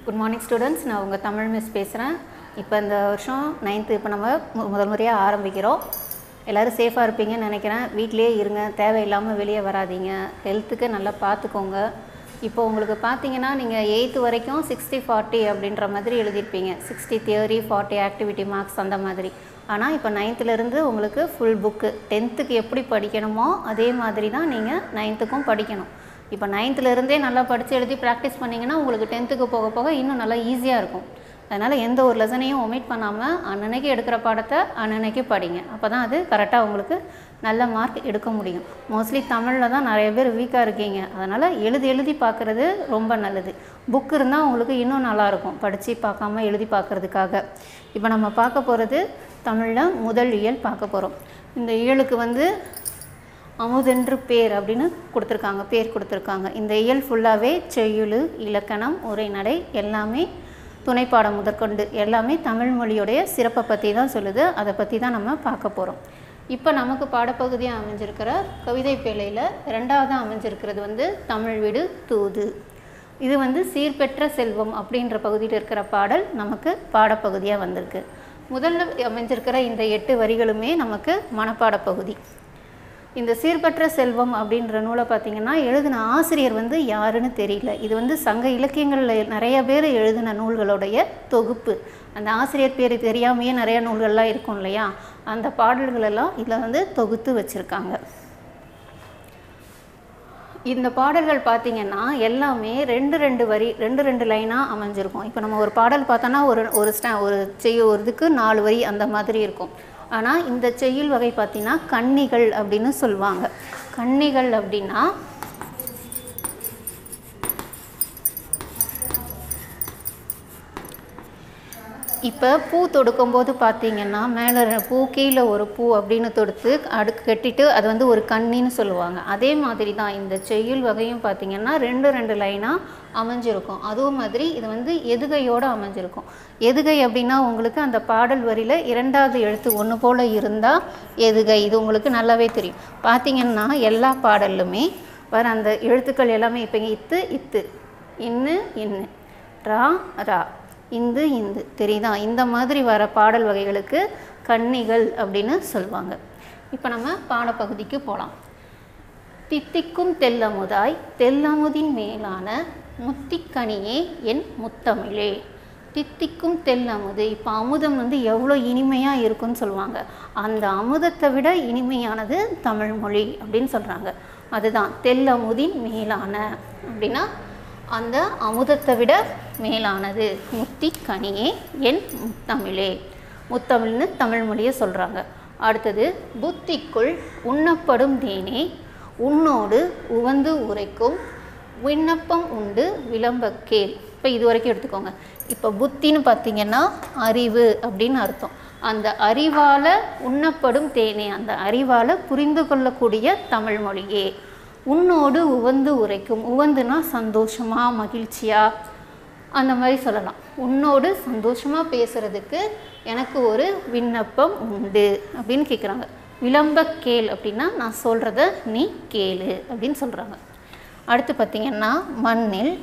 good morning students நான் உங்கள் Tamil miss பேசுகிறேன் இப்போ இந்த வருஷம் நைன்த்து இப்போ நம்ம மு- முதல் முறையாக ஆரம்பிக்கிறோம் எல்லோரும் சேஃபாக இருப்பீங்கன்னு நினைக்கிறேன் வீட்டிலேயே இருங்க தேவையில்லாமல் வெளியே வராதீங்க ஹெல்த்துக்கு நல்லா பார்த்துக்கோங்க இப்போ உங்களுக்கு பார்த்தீங்கன்னா நீங்கள் எயித்து வரைக்கும் சிக்ஸ்டி ஃபார்ட்டி அப்படின்ற மாதிரி எழுதியிருப்பீங்க sixty theory forty activity marks அந்த மாதிரி ஆனால் இப்போ நைன்த்துலேருந்து உங்களுக்கு ஃபுல் புக்கு டென்த்துக்கு எப்படி படிக்கணுமோ அதே மாதிரி தான் நீங்கள் நைன்த்துக்கும் படிக்கணும் இப்போ நைன்த்துலேருந்தே நல்லா படித்து எழுதி ப்ராக்டிஸ் பண்ணிங்கன்னா உங்களுக்கு டென்த்துக்கு போக போக இன்னும் நல்லா ஈஸியாக இருக்கும் அதனால் எந்த ஒரு லெசனையும் ஒமிட் பண்ணாமல் அன்னன்னைக்கு எடுக்கிற பாடத்தை அன்னன்னைக்கு படிங்க அப்போ தான் அது கரெக்டாக உங்களுக்கு நல்ல மார்க் எடுக்க முடியும் மோஸ்ட்லி தமிழில் தான் நிறைய பேர் வீக்காக இருக்கீங்க அதனால் எழுதி எழுதி பார்க்குறது ரொம்ப நல்லது புக் இருந்தால் உங்களுக்கு இன்னும் நல்லாயிருக்கும் படித்து பார்க்காம எழுதி பார்க்குறதுக்காக இப்போ நம்ம பார்க்க போகிறது தமிழில் முதல் இயல் பார்க்க போகிறோம் இந்த இயலுக்கு வந்து அமுதென்று பேர் அப்படின்னு கொடுத்துருக்காங்க பேர் கொடுத்துருக்காங்க இந்த இயல் ஃபுல்லாகவே செய்யுள் இலக்கணம் உரைநடை எல்லாமே துணைப்பாடம் முதற்கொண்டு எல்லாமே தமிழ் மொழியுடைய சிறப்பை பற்றி தான் சொல்லுது அதை பற்றி தான் நம்ம பார்க்க போகிறோம் இப்போ நமக்கு பாடப்பகுதியாக அமைஞ்சிருக்கிற கவிதை பேழையில் ரெண்டாவதாக அமைஞ்சிருக்கிறது வந்து தமிழ் வீடு தூது இது வந்து சீர்பெற்ற செல்வம் அப்படின்ற பகுதியில் இருக்கிற பாடல் நமக்கு பாடப்பகுதியாக வந்திருக்கு முதல்ல அமைஞ்சிருக்கிற இந்த எட்டு வரிகளுமே நமக்கு மனப்பாடப் பகுதி இந்த சீர்பற்ற செல்வம் அப்படின்ற நூலை பார்த்தீங்கன்னா எழுதின ஆசிரியர் வந்து யாருன்னு தெரியல இது வந்து சங்க இலக்கியங்களில் நிறைய பேர் எழுதின நூல்களுடைய தொகுப்பு அந்த ஆசிரியர் பேர் தெரியாமையே நிறைய நூல்கள்லாம் இருக்கும் இல்லையா அந்த பாடல்கள் எல்லாம் இதில் வந்து தொகுத்து வச்சுருக்காங்க இந்த பாடல்கள் பார்த்தீங்கன்னா எல்லாமே ரெண்டு ரெண்டு வரி ரெண்டு ரெண்டு லைனாக அமைஞ்சிருக்கும் இப்போ நம்ம ஒரு பாடல் பார்த்தோன்னா ஒரு ஒரு ஸ்டா ஒரு செய்ய ஒரு இதுக்கு நாலு வரி அந்த மாதிரி இருக்கும் ஆனால் இந்த செய்யுள் வகை பார்த்தீங்கன்னா கன்னிகள் அப்படின்னு சொல்லுவாங்க கன்னிகள் அப்படின்னா இப்போ பூ தொடுக்கும்போது பார்த்தீங்கன்னா மேலே பூ கீழே ஒரு பூ அப்படின்னு தொடுத்து அடுக்கு கட்டிட்டு அது வந்து ஒரு கண்ணின்னு சொல்லுவாங்க அதே மாதிரி தான் இந்த செய்யுள் வகையும் பார்த்தீங்கன்னா ரெண்டு ரெண்டு லைனாக அமைஞ்சிருக்கும் அதுவும் மாதிரி இது வந்து எதுகையோடு அமைஞ்சிருக்கும் எதுகை அப்படின்னா உங்களுக்கு அந்த பாடல் வரியில் இரண்டாவது எழுத்து ஒன்று போல் இருந்தால் எதுகை இது உங்களுக்கு நல்லாவே தெரியும் பார்த்தீங்கன்னா எல்லா பாடல்லுமே வர அந்த எழுத்துக்கள் எல்லாமே இப்போ இத்து இத்து இன்னு இன்னு ரா ரா இந்து இந்து தெரியுதா இந்த மாதிரி வர பாடல் வகைகளுக்கு கன்னிகள் அப்படின்னு சொல்லுவாங்க இப்போ நம்ம பாடப்பகுதிக்கு போகலாம் தித்திக்கும் தெல்லமுதாய் தெல்லமுதின் மேலான முத்திக்கனியே என் முத்தமிழே தித்திக்கும் தெல்லமுது இப்போ அமுதம் வந்து எவ்வளோ இனிமையாக இருக்குன்னு சொல்லுவாங்க அந்த அமுதத்தை விட இனிமையானது தமிழ் மொழி அப்படின்னு சொல்கிறாங்க அதுதான் தெல்லமுதின் மேலான அப்படின்னா அந்த அமுதத்தை விட மேலானது முத்தி கனியே என் முத்தமிழே முத்தமிழ்னு தமிழ் மொழியை சொல்கிறாங்க அடுத்தது புத்திக்குள் உண்ணப்படும் தேனே உன்னோடு உவந்து உரைக்கும் விண்ணப்பம் உண்டு விளம்ப கேள் இப்போ இது வரைக்கும் எடுத்துக்கோங்க இப்போ புத்தின்னு பார்த்தீங்கன்னா அறிவு அப்படின்னு அர்த்தம் அந்த அறிவால் உண்ணப்படும் தேனே அந்த அறிவால் புரிந்து கொள்ளக்கூடிய தமிழ் மொழியே உன்னோடு உவந்து உரைக்கும் உவந்துனா சந்தோஷமா மகிழ்ச்சியா அந்த மாதிரி சொல்லலாம் உன்னோடு சந்தோஷமாக பேசுகிறதுக்கு எனக்கு ஒரு விண்ணப்பம் உண்டு அப்படின்னு கேட்குறாங்க விளம்ப கேள் அப்படின்னா நான் சொல்கிறத நீ கேளு அப்படின்னு சொல்கிறாங்க அடுத்து பார்த்திங்கன்னா மண்ணில்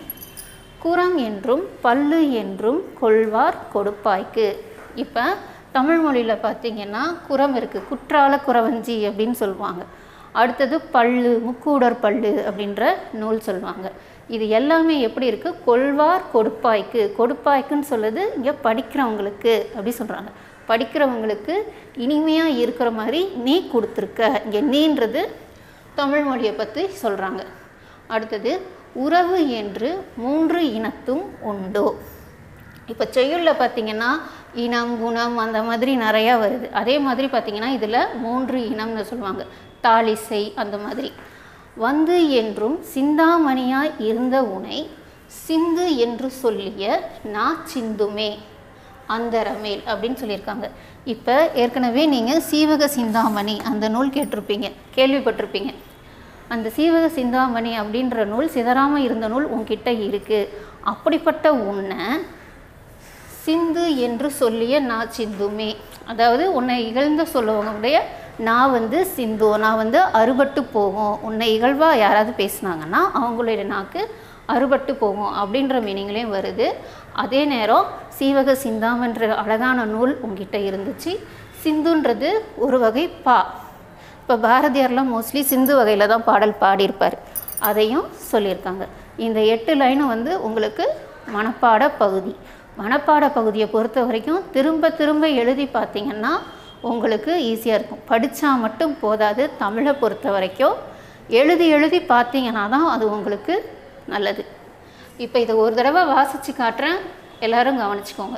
குரம் என்றும் பல்லு என்றும் கொள்வார் கொடுப்பாய்க்கு இப்போ தமிழ் மொழியில் பார்த்தீங்கன்னா குரம் இருக்குது குற்றால குறவஞ்சி அப்படின்னு சொல்லுவாங்க அடுத்தது பல்லு முக்கூடர் பல்லு அப்படின்ற நூல் சொல்லுவாங்க இது எல்லாமே எப்படி இருக்குது கொள்வார் கொடுப்பாய்க்கு கொடுப்பாய்க்குன்னு சொல்லுது இங்கே படிக்கிறவங்களுக்கு அப்படி சொல்கிறாங்க படிக்கிறவங்களுக்கு இனிமையாக இருக்கிற மாதிரி நீ கொடுத்துருக்க இங்கே நீன்றது தமிழ் மொழியை பற்றி சொல்கிறாங்க அடுத்தது உறவு என்று மூன்று இனத்தும் உண்டோ இப்போ செய்யுளில் பார்த்தீங்கன்னா இனம் குணம் அந்த மாதிரி நிறையா வருது அதே மாதிரி பார்த்தீங்கன்னா இதில் மூன்று இனம்னு சொல்லுவாங்க தாலிசை அந்த மாதிரி வந்து என்றும் சிந்தாமணியாய் இருந்த உனை சிந்து என்று சொல்லிய நா சிந்துமே அந்தரமேல் அப்படின்னு சொல்லியிருக்காங்க இப்போ ஏற்கனவே நீங்கள் சீவக சிந்தாமணி அந்த நூல் கேட்டிருப்பீங்க கேள்விப்பட்டிருப்பீங்க அந்த சீவக சிந்தாமணி அப்படின்ற நூல் சிதறாமல் இருந்த நூல் உன்கிட்ட இருக்குது அப்படிப்பட்ட உன்னை சிந்து என்று சொல்லிய நான் சிந்துமே அதாவது உன்னை இகழ்ந்த சொல்லுவங்களுடைய நான் வந்து சிந்து நான் வந்து அறுபட்டு போகும் உன்னை இகழ்வாக யாராவது பேசுனாங்கன்னா அவங்களுடைய நாக்கு அறுபட்டு போகும் அப்படின்ற மீனிங்லேயும் வருது அதே நேரம் சீவக சிந்தாமன்ற அழகான நூல் உங்ககிட்ட இருந்துச்சு சிந்துன்றது ஒரு வகை பா இப்போ பாரதியார்லாம் மோஸ்ட்லி சிந்து வகையில் தான் பாடல் பாடியிருப்பார் அதையும் சொல்லியிருக்காங்க இந்த எட்டு லைனும் வந்து உங்களுக்கு மனப்பாட பகுதி மனப்பாட பகுதியை பொறுத்த வரைக்கும் திரும்ப திரும்ப எழுதி பார்த்தீங்கன்னா உங்களுக்கு ஈஸியாக இருக்கும் படித்தா மட்டும் போதாது தமிழை பொறுத்த வரைக்கும் எழுதி எழுதி பார்த்தீங்கன்னா தான் அது உங்களுக்கு நல்லது இப்போ இதை ஒரு தடவை வாசித்து காட்டுறேன் எல்லாரும் கவனிச்சுக்கோங்க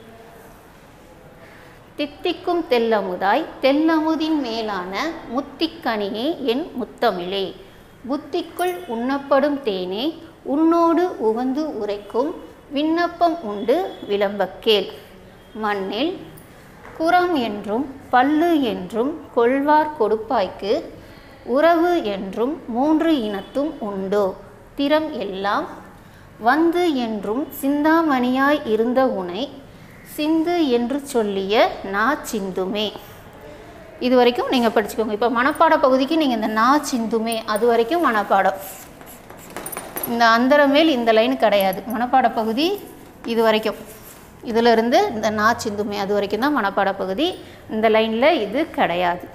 தித்திக்கும் தெல்லமுதாய் தெல்லமுதின் மேலான முத்திக்கனியே என் முத்தமிழே புத்திக்குள் உண்ணப்படும் தேனே உன்னோடு உவந்து உரைக்கும் விண்ணப்பம் உண்டு விளம்பக்கேள் மண்ணில் குரம் என்றும் பல்லு என்றும் கொள்வார் கொடுப்பாய்க்கு உறவு என்றும் மூன்று இனத்தும் உண்டோ திறம் எல்லாம் வந்து என்றும் சிந்தாமணியாய் இருந்த உனை சிந்து என்று சொல்லிய நா சிந்துமே இது வரைக்கும் நீங்கள் படிச்சுக்கோங்க இப்போ மனப்பாட பகுதிக்கு நீங்கள் இந்த நா சிந்துமே அது வரைக்கும் மனப்பாடம் இந்த அந்தரமேல் இந்த லைன் கிடையாது மனப்பாட பகுதி இது வரைக்கும் இதிலிருந்து இந்த நா சிந்துமே அது வரைக்கும் தான் மனப்பாட பகுதி இந்த லைனில் இது கிடையாது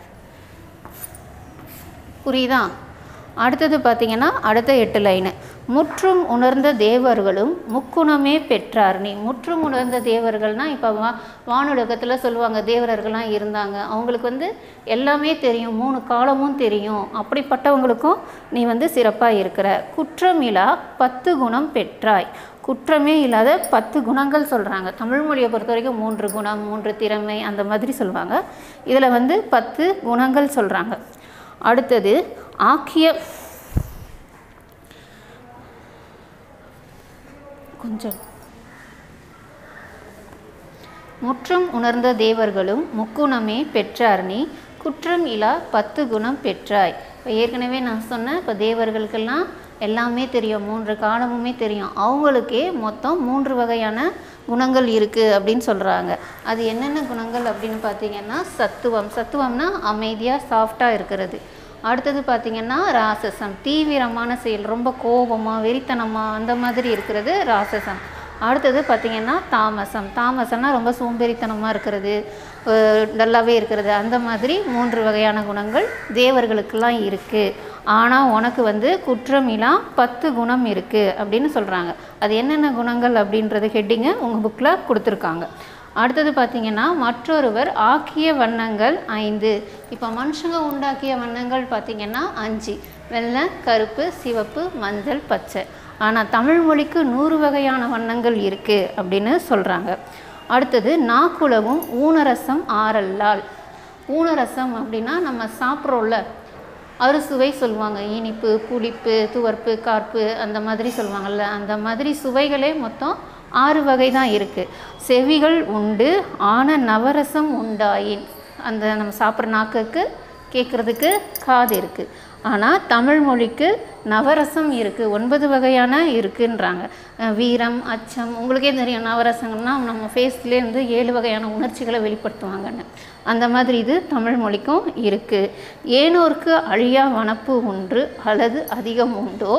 புரியுதா அடுத்தது பார்த்தீங்கன்னா அடுத்த எட்டு லைனு முற்றும் உணர்ந்த தேவர்களும் முக்குணமே பெற்றார் நீ முற்றும் உணர்ந்த தேவர்கள்னால் இப்போ வா வானுலகத்தில் சொல்லுவாங்க தேவரர்கள்லாம் இருந்தாங்க அவங்களுக்கு வந்து எல்லாமே தெரியும் மூணு காலமும் தெரியும் அப்படிப்பட்டவங்களுக்கும் நீ வந்து சிறப்பாக இருக்கிற குற்றமிலா பத்து குணம் பெற்றாய் குற்றமே இல்லாத பத்து குணங்கள் சொல்கிறாங்க தமிழ் மொழியை பொறுத்த வரைக்கும் மூன்று குணம் மூன்று திறமை அந்த மாதிரி சொல்லுவாங்க இதில் வந்து பத்து குணங்கள் சொல்கிறாங்க அடுத்தது ஆக்கிய கொஞ்சம் முற்றும் உணர்ந்த தேவர்களும் முக்குணமே பெற்றார் நீ குற்றம் இலா பத்து குணம் பெற்றாய் இப்போ ஏற்கனவே நான் சொன்னேன் இப்போ தேவர்களுக்கெல்லாம் எல்லாமே தெரியும் மூன்று காலமுமே தெரியும் அவங்களுக்கே மொத்தம் மூன்று வகையான குணங்கள் இருக்குது அப்படின்னு சொல்கிறாங்க அது என்னென்ன குணங்கள் அப்படின்னு பார்த்தீங்கன்னா சத்துவம் சத்துவம்னா அமைதியாக சாஃப்டாக இருக்கிறது அடுத்தது பார்த்திங்கன்னா ராசசம் தீவிரமான செயல் ரொம்ப கோபமாக வெறித்தனமாக அந்த மாதிரி இருக்கிறது ராசசம் அடுத்தது பார்த்திங்கன்னா தாமசம் தாமசம்னா ரொம்ப சோம்பேறித்தனமாக இருக்கிறது நல்லாவே இருக்கிறது அந்த மாதிரி மூன்று வகையான குணங்கள் தேவர்களுக்கெல்லாம் இருக்குது ஆனால் உனக்கு வந்து குற்றமிலா பத்து குணம் இருக்குது அப்படின்னு சொல்கிறாங்க அது என்னென்ன குணங்கள் அப்படின்றது ஹெட்டிங்கை உங்கள் புக்கில் கொடுத்துருக்காங்க அடுத்தது பார்த்திங்கன்னா மற்றொருவர் ஆக்கிய வண்ணங்கள் ஐந்து இப்போ மனுஷங்க உண்டாக்கிய வண்ணங்கள் பார்த்திங்கன்னா அஞ்சு வெள்ளை கருப்பு சிவப்பு மஞ்சள் பச்சை ஆனால் தமிழ் மொழிக்கு நூறு வகையான வண்ணங்கள் இருக்குது அப்படின்னு சொல்கிறாங்க அடுத்தது நாக்குலவும் ஊனரசம் ஆறல்லால் ஊனரசம் அப்படின்னா நம்ம சாப்பிட்றோம்ல அறுசுவை சொல்லுவாங்க இனிப்பு புளிப்பு துவர்ப்பு கார்ப்பு அந்த மாதிரி சொல்லுவாங்கள்ல அந்த மாதிரி சுவைகளே மொத்தம் ஆறு வகை தான் இருக்குது செவிகள் உண்டு ஆன நவரசம் உண்டாயின் அந்த நம்ம சாப்பிட்ற நாக்குக்கு கேட்குறதுக்கு காது இருக்குது ஆனால் தமிழ் மொழிக்கு நவரசம் இருக்குது ஒன்பது வகையான இருக்குன்றாங்க அஹ் வீரம் அச்சம் உங்களுக்கே தெரியும் நவரசங்கள்னா நம்ம ஃபேஸ்லேருந்து ஏழு வகையான உணர்ச்சிகளை வெளிப்படுத்துவாங்கன்னு அந்த மாதிரி இது தமிழ் மொழிக்கும் இருக்குது ஏனோருக்கு அழியா வனப்பு ஒன்று அல்லது அதிகம் உண்டோ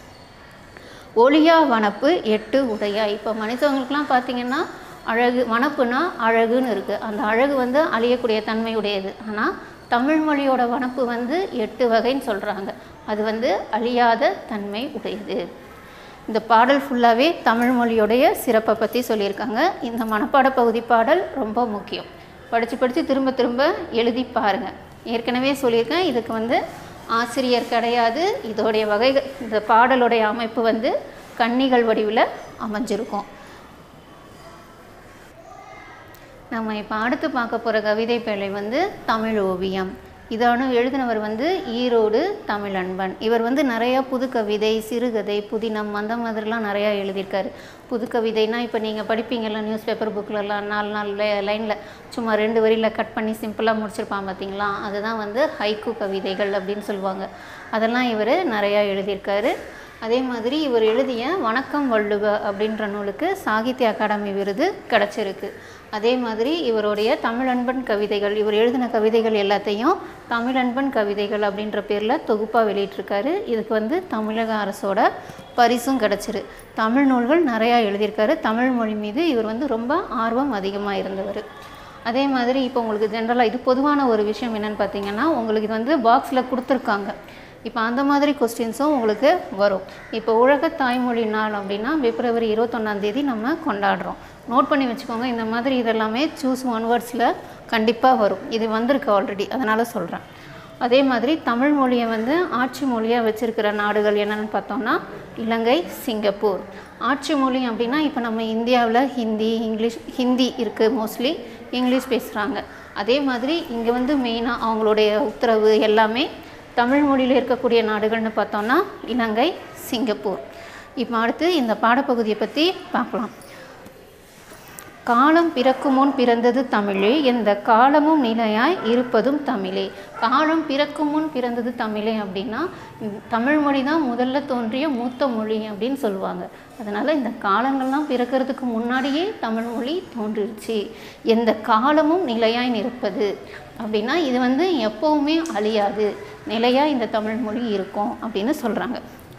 ஒளியா வனப்பு எட்டு உடையா இப்போ மனிதவங்களுக்குலாம் பார்த்தீங்கன்னா அழகு வனப்புனா அழகுன்னு இருக்குது அந்த அழகு வந்து அழியக்கூடிய தன்மையுடையது ஆனால் தமிழ் மொழியோட வனப்பு வந்து எட்டு வகைன்னு சொல்கிறாங்க அது வந்து அழியாத தன்மை உடையது இந்த பாடல் ஃபுல்லாகவே தமிழ் மொழியோடைய சிறப்பை பற்றி சொல்லியிருக்காங்க இந்த மனப்பாட பகுதி பாடல் ரொம்ப முக்கியம் படித்து படித்து திரும்ப திரும்ப எழுதி பாருங்கள் ஏற்கனவே சொல்லியிருக்கேன் இதுக்கு வந்து ஆசிரியர் கிடையாது இதோடைய வகைகள் இந்த பாடலுடைய அமைப்பு வந்து கன்னிகள் வடிவில் அமைஞ்சிருக்கும் நம்ம இப்போ அடுத்து பார்க்க போகிற கவிதை பேழை வந்து தமிழ் ஓவியம் இதோட எழுதினவர் வந்து ஈரோடு தமிழன்பன் இவர் வந்து நிறையா புது கவிதை சிறுகதை புதினம் அந்த மாதிரிலாம் நிறையா எழுதியிருக்காரு புது கவிதைனா இப்போ நீங்கள் படிப்பீங்கள்ல நியூஸ் பேப்பர் புக்கிலலாம் நாலு நாலு லைனில் சும்மா ரெண்டு வரியில் கட் பண்ணி சிம்பிளாக முடிச்சிருப்பான் பார்த்தீங்களா அதுதான் வந்து ஹைக்கூ கவிதைகள் அப்படின்னு சொல்லுவாங்க அதெல்லாம் இவர் நிறையா எழுதியிருக்காரு அதே மாதிரி இவர் எழுதிய வணக்கம் வள்ளுவ அப்படின்ற நூலுக்கு சாகித்ய அகாடமி விருது கிடச்சிருக்கு அதே மாதிரி இவருடைய தமிழன்பன் கவிதைகள் இவர் எழுதின கவிதைகள் எல்லாத்தையும் தமிழன்பன் கவிதைகள் அப்படின்ற பேரில் தொகுப்பாக வெளியிட்டிருக்காரு இதுக்கு வந்து தமிழக அரசோட பரிசும் கிடச்சிரு தமிழ் நூல்கள் நிறையா எழுதியிருக்காரு தமிழ் மொழி மீது இவர் வந்து ரொம்ப ஆர்வம் அதிகமாக இருந்தவர் அதே மாதிரி இப்போ உங்களுக்கு ஜென்ரலாக இது பொதுவான ஒரு விஷயம் என்னென்னு பார்த்தீங்கன்னா உங்களுக்கு இது வந்து பாக்ஸில் கொடுத்துருக்காங்க இப்போ அந்த மாதிரி கொஸ்டின்ஸும் உங்களுக்கு வரும் இப்போ உலக தாய்மொழி நாள் அப்படின்னா பிப்ரவரி இருபத்தொன்னாந்தேதி நம்ம கொண்டாடுறோம் நோட் பண்ணி வச்சுக்கோங்க இந்த மாதிரி இதெல்லாமே சூஸ் ஒன் வேர்ட்ஸில் கண்டிப்பாக வரும் இது வந்திருக்கு ஆல்ரெடி அதனால் சொல்கிறேன் அதே மாதிரி தமிழ் மொழியை வந்து ஆட்சி மொழியாக வச்சுருக்கிற நாடுகள் என்னென்னு பார்த்தோம்னா இலங்கை சிங்கப்பூர் ஆட்சி மொழி அப்படின்னா இப்போ நம்ம இந்தியாவில் ஹிந்தி இங்கிலீஷ் ஹிந்தி இருக்குது மோஸ்ட்லி இங்கிலீஷ் பேசுகிறாங்க அதே மாதிரி இங்கே வந்து மெயினாக அவங்களுடைய உத்தரவு எல்லாமே தமிழ் மொழியில் இருக்கக்கூடிய நாடுகள்னு பார்த்தோம்னா இலங்கை சிங்கப்பூர் இப்போ அடுத்து இந்த பாடப்பகுதியை பற்றி பார்க்கலாம் காலம் பிறக்கும் முன் பிறந்தது தமிழே எந்த காலமும் நிலையாய் இருப்பதும் தமிழே காலம் பிறக்கும் முன் பிறந்தது தமிழே அப்படின்னா இந்த தமிழ் மொழி தான் முதல்ல தோன்றிய மூத்த மொழி அப்படின்னு சொல்லுவாங்க அதனால் இந்த காலங்கள்லாம் பிறக்கிறதுக்கு முன்னாடியே தமிழ் மொழி தோன்றிருச்சு எந்த காலமும் நிலையாய் நிற்பது அப்படின்னா இது வந்து எப்போவுமே அழியாது நிலையாக இந்த தமிழ் மொழி இருக்கும் அப்படின்னு சொல்கிறாங்க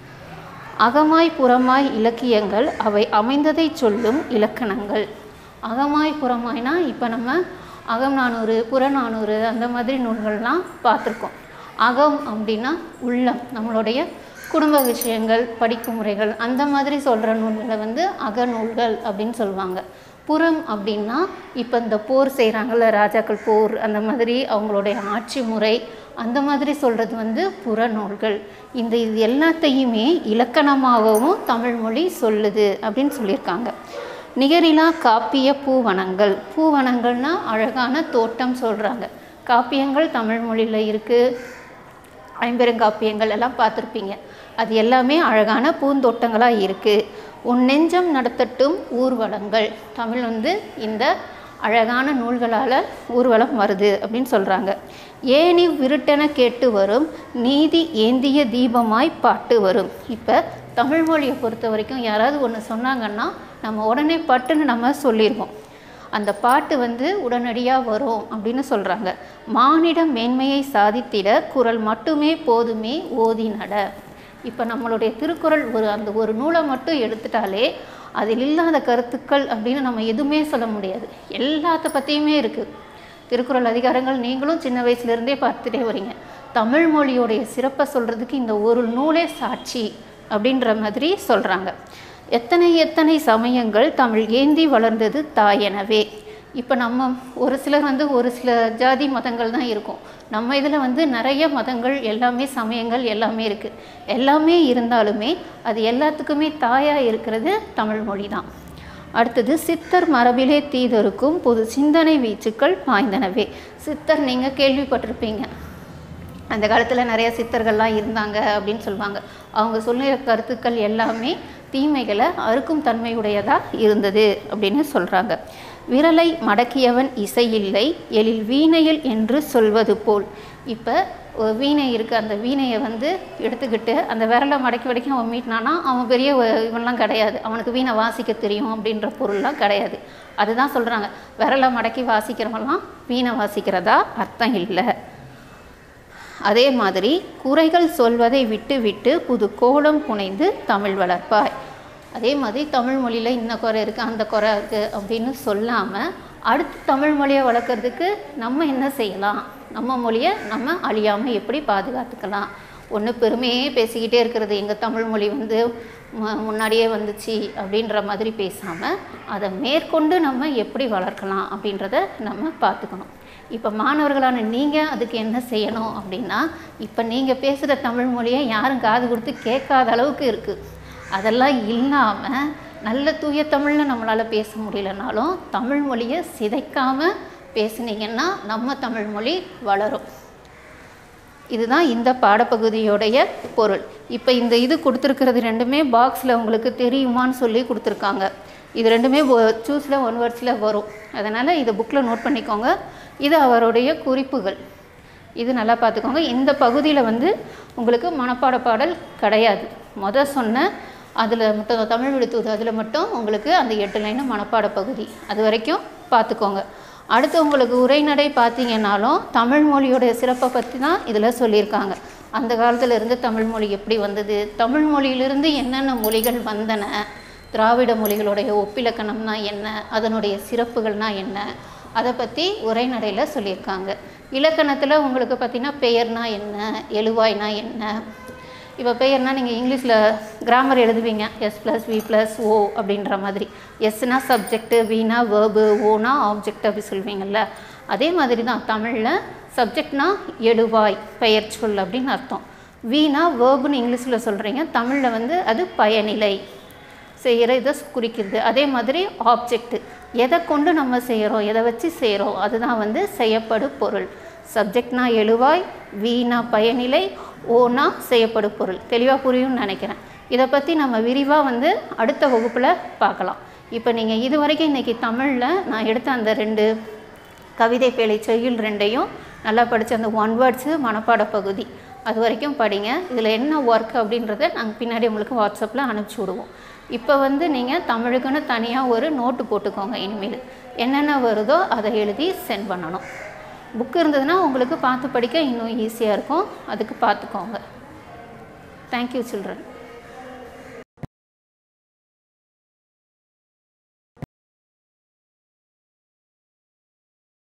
அகமாய் புறமாய் இலக்கியங்கள் அவை அமைந்ததை சொல்லும் இலக்கணங்கள் அகமாய் புறமாய்னா இப்போ நம்ம அகம் நானூறு புறநானூறு அந்த மாதிரி நூல்கள்லாம் பார்த்துருக்கோம் அகம் அப்படின்னா உள்ளம் நம்மளுடைய குடும்ப விஷயங்கள் படிக்கும் முறைகள் அந்த மாதிரி சொல்கிற நூல்களை வந்து அகநூல்கள் அப்படின்னு சொல்லுவாங்க புறம் அப்படின்னா இப்போ இந்த போர் செய்கிறாங்கல்ல ராஜாக்கள் போர் அந்த மாதிரி அவங்களுடைய ஆட்சி முறை அந்த மாதிரி சொல்கிறது வந்து புறநூல்கள் இந்த இது எல்லாத்தையுமே இலக்கணமாகவும் தமிழ்மொழி சொல்லுது அப்படின்னு சொல்லியிருக்காங்க நிகரிலா காப்பிய பூவனங்கள் பூவனங்கள்னா அழகான தோட்டம் சொல்கிறாங்க காப்பியங்கள் தமிழ் மொழியில் இருக்குது ஐம்பெருங்காப்பியங்கள் எல்லாம் பார்த்துருப்பீங்க அது எல்லாமே அழகான பூந்தோட்டங்களாக இருக்குது உன் நெஞ்சம் நடத்தட்டும் ஊர்வலங்கள் தமிழ் வந்து இந்த அழகான நூல்களால் ஊர்வலம் வருது அப்படின்னு சொல்கிறாங்க ஏனி விருட்டென கேட்டு வரும் நீதி ஏந்திய தீபமாய் பாட்டு வரும் இப்போ தமிழ் மொழியை பொறுத்த வரைக்கும் யாராவது ஒன்று சொன்னாங்கன்னா நம்ம உடனே பட்டுன்னு நம்ம சொல்லிடுவோம் அந்த பாட்டு வந்து உடனடியாக வரும் அப்படின்னு சொல்கிறாங்க மானிட மேன்மையை சாதித்திட குரல் மட்டுமே போதுமே ஓதி நட இப்போ நம்மளுடைய திருக்குறள் ஒரு அந்த ஒரு நூலை மட்டும் எடுத்துட்டாலே அதில் இல்லாத கருத்துக்கள் அப்படின்னு நம்ம எதுவுமே சொல்ல முடியாது எல்லாத்த பற்றியுமே இருக்குது திருக்குறள் அதிகாரங்கள் நீங்களும் சின்ன வயசுலேருந்தே பார்த்துட்டே வரீங்க தமிழ் மொழியோடைய சிறப்பை சொல்கிறதுக்கு இந்த ஒரு நூலே சாட்சி அப்படின்ற மாதிரி சொல்கிறாங்க எத்தனை எத்தனை சமயங்கள் தமிழ் ஏந்தி வளர்ந்தது தாயெனவே இப்போ நம்ம ஒரு சிலர் வந்து ஒரு சில ஜாதி மதங்கள் தான் இருக்கும் நம்ம இதில் வந்து நிறைய மதங்கள் எல்லாமே சமயங்கள் எல்லாமே இருக்குது எல்லாமே இருந்தாலுமே அது எல்லாத்துக்குமே தாயாக இருக்கிறது தமிழ் மொழி தான் அடுத்தது சித்தர் மரபிலே தீதருக்கும் புது சிந்தனை வீச்சுக்கள் பாய்ந்தனவே சித்தர் நீங்கள் கேள்விப்பட்டிருப்பீங்க அந்த காலத்தில் நிறைய சித்தர்கள்லாம் இருந்தாங்க அப்படின்னு சொல்லுவாங்க அவங்க சொல்லுகிற கருத்துக்கள் எல்லாமே தீமைகளை அறுக்கும் தன்மையுடையதாக இருந்தது அப்படின்னு சொல்கிறாங்க விரலை மடக்கியவன் இசையில்லை எழில் வீணையில் என்று சொல்வது போல் இப்போ ஒரு வீணை இருக்குது அந்த வீணையை வந்து எடுத்துக்கிட்டு அந்த விரலை மடக்கி மடக்கி அவன் மீட்டினானா அவன் பெரிய ஒ- இவன்லாம் கிடையாது அவனுக்கு வீணை வாசிக்க தெரியும் அப்படின்ற பொருள்லாம் கிடையாது அதுதான் சொல்கிறாங்க விரலை மடக்கி வாசிக்கிறவன்லாம் வீணை வாசிக்கிறதா அர்த்தம் இல்லை அதே மாதிரி குறைகள் சொல்வதை விட்டு விட்டு புது கோலம் புனைந்து தமிழ் வளர்ப்பாய் அதே மாதிரி தமிழ் மொழியில் இந்த குறை இருக்குது அந்த குறை இருக்குது அப்படின்னு சொல்லாமல் அடுத்து தமிழ் மொழியை வளர்க்குறதுக்கு நம்ம என்ன செய்யலாம் நம்ம மொழியை நம்ம அழியாமல் எப்படி பாதுகாத்துக்கலாம் ஒன்று பெருமையே பேசிக்கிட்டே இருக்கிறது எங்கள் தமிழ் மொழி வந்து மு- முன்னாடியே வந்துச்சு அப்படின்ற மாதிரி பேசாமல் அதை மேற்கொண்டு நம்ம எப்படி வளர்க்கலாம் அப்படின்றத நம்ம பார்த்துக்கணும் இப்போ மாணவர்களான நீங்கள் அதுக்கு என்ன செய்யணும் அப்படின்னா இப்போ நீங்கள் பேசுகிற தமிழ் மொழியை யாரும் காது கொடுத்து கேட்காத அளவுக்கு இருக்குது அதெல்லாம் இல்லாமல் நல்ல தூய தமிழில் நம்மளால் பேச முடியலனாலும் தமிழ் மொழியை சிதைக்காமல் பேசுனீங்கன்னா நம்ம தமிழ் மொழி வளரும் இதுதான் இந்த பாடப்பகுதியோடைய பொருள் இப்போ இந்த இது கொடுத்துருக்கிறது ரெண்டுமே பாக்ஸில் உங்களுக்கு தெரியுமான்னு சொல்லி கொடுத்துருக்காங்க இது ரெண்டுமே சூஸில் ஒன் வேர்ட்ஸில் வரும் அதனால் இதை புக்கில் நோட் பண்ணிக்கோங்க இது அவருடைய குறிப்புகள் இது நல்லா பார்த்துக்கோங்க இந்த பகுதியில் வந்து உங்களுக்கு மனப்பாட பாடல் கிடையாது மொதல் சொன்ன அதில் மட்டும் தமிழ் விடுத்துவது அதில் மட்டும் உங்களுக்கு அந்த எட்டு லைனு மனப்பாட பகுதி அது வரைக்கும் பார்த்துக்கோங்க அடுத்து உங்களுக்கு உரைநடை பார்த்தீங்கன்னாலும் தமிழ் மொழியோடைய சிறப்பை பற்றி தான் இதில் சொல்லியிருக்காங்க அந்த காலத்துல இருந்து தமிழ் மொழி எப்படி வந்தது தமிழ் மொழியிலிருந்து என்னென்ன மொழிகள் வந்தன திராவிட மொழிகளுடைய ஒப்பிலக்கணம்னா என்ன அதனுடைய சிறப்புகள்னா என்ன அதை பற்றி உரைநடையில் சொல்லியிருக்காங்க இலக்கணத்தில் உங்களுக்கு பார்த்தீங்கன்னா பெயர்னா என்ன எழுவாய்னா என்ன இப்போ பெயர்னா நீங்கள் இங்கிலீஷில் கிராமர் எழுதுவீங்க S plus V plus O அப்படின்ற மாதிரி எஸ்னா சப்ஜெக்ட்டு வீணா வேர்பு ஓனா ஆப்ஜெக்ட் அப்படி சொல்வீங்கள்ல அதே மாதிரி தான் தமிழில் சப்ஜெக்ட்னா எழுவாய் பெயர் சொல் அப்படின்னு அர்த்தம் வீணா வேர்புன்னு இங்கிலீஷில் சொல்கிறீங்க தமிழில் வந்து அது பயனிலை செய்கிற இதை குறிக்கிறது அதே மாதிரி ஆப்ஜெக்ட் எதை கொண்டு நம்ம செய்கிறோம் எதை வச்சு செய்கிறோம் அதுதான் வந்து செய்யப்படு பொருள் சப்ஜெக்ட்னா எழுவாய் வீணா பயனிலை ஓனா செய்யப்படு பொருள் தெளிவாக புரியும்னு நினைக்கிறேன் இதை பற்றி நம்ம விரிவாக வந்து அடுத்த வகுப்பில் பார்க்கலாம் இப்போ நீங்கள் இது வரைக்கும் இன்றைக்கி தமிழில் நான் எடுத்த அந்த ரெண்டு கவிதை பேழை செய்யுள் ரெண்டையும் நல்லா படித்த அந்த ஒன் வேர்ட்ஸு மனப்பாட பகுதி அது வரைக்கும் படிங்க இதில் என்ன ஒர்க் அப்படின்றத நாங்கள் பின்னாடி உங்களுக்கு வாட்ஸ்அப்பில் அனுப்பிச்சி விடுவோம் இப்போ வந்து நீங்கள் தமிழுக்குன்னு தனியாக ஒரு நோட்டு போட்டுக்கோங்க இனிமேல் என்னென்ன வருதோ அதை எழுதி சென்ட் பண்ணணும் புக் இருந்ததுன்னா உங்களுக்கு பார்த்து படிக்க இன்னும் ஈஸியாக இருக்கும் அதுக்கு பார்த்துக்கோங்க தேங்க்யூ சில்ட்ரன்